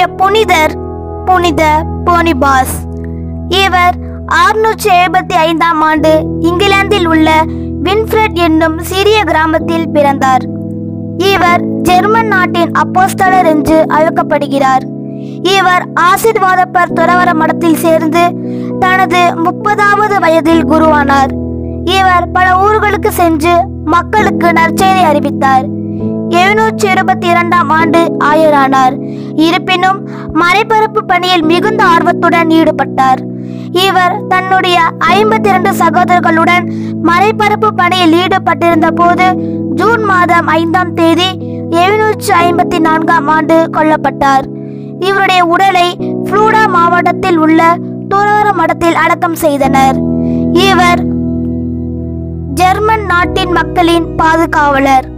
இவருடைய புனிதர் புனித போனிபாஸ் இவர் அறுநூற்றி எழுபத்தி ஐந்தாம் ஆண்டு இங்கிலாந்தில் உள்ள வின்ஃப்ரெட் என்னும் சிறிய கிராமத்தில் பிறந்தார் இவர் ஜெர்மன் நாட்டின் அப்போஸ்தலர் என்று அழைக்கப்படுகிறார் இவர் ஆசிர்வாதப்பர் துறவர மடத்தில் சேர்ந்து தனது முப்பதாவது வயதில் குருவானார் இவர் பல ஊர்களுக்கு சென்று மக்களுக்கு நற்செய்தி அறிவித்தார் எழுநூற்றி இருபத்தி இரண்டாம் ஆண்டு ஆயரானார் இருப்பினும் மறைபரப்பு பணியில் மிகுந்த ஆர்வத்துடன் ஈடுபட்டார் இவர் தன்னுடைய ஐம்பத்தி இரண்டு சகோதரர்களுடன் மறைபரப்பு பணியில் ஈடுபட்டிருந்த போது ஜூன் மாதம் ஐந்தாம் தேதி எழுநூற்றி ஐம்பத்தி நான்காம் ஆண்டு கொல்லப்பட்டார் இவருடைய உடலை புளூடா மாவட்டத்தில் உள்ள துறவர மடத்தில் அடக்கம் செய்தனர் இவர் ஜெர்மன் நாட்டின் மக்களின் பாதுகாவலர்